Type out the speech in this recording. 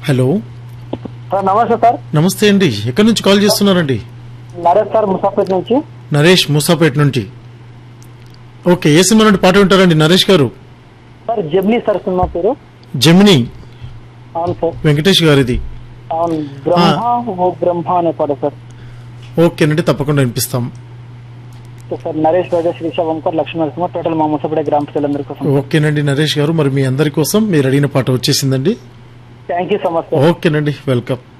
hello sir నమస్తే sir నమస్తే అండి ఎక్కడి నుంచి కాల్ చేస్తున్నారండి నరేష్ సార్ ముసాఫర్ నుంచి నరేష్ మూసాపేట నుండి ఓకే ఏ సినిమా నుండి పాట వింటారండి నరేష్ గారు సార్ జెమ్నీ సార్ సినిమా పేరు జమిని అవును సార్ వెంకటేష్ గారిది అవును బ్రహ్మ ఓ బ్రహ్మ అనే పాట సార్ ఓకేనండి తప్పకుండా వినిపిస్తాం ఓకే సార్ నరేష్ రాజా శ్రీష వంకర్ లక్ష్మీ నరసింహ టోటల్ మా ముసాపేట గ్రామ ప్రజలందరి కోసం ఓకేనండి నరేష్ గారు మరి మీ అందరి కోసం మీరు అడిగిన పాట వచ్చేసిందండి thank you so much sir ఓకేనండి వెల్కమ్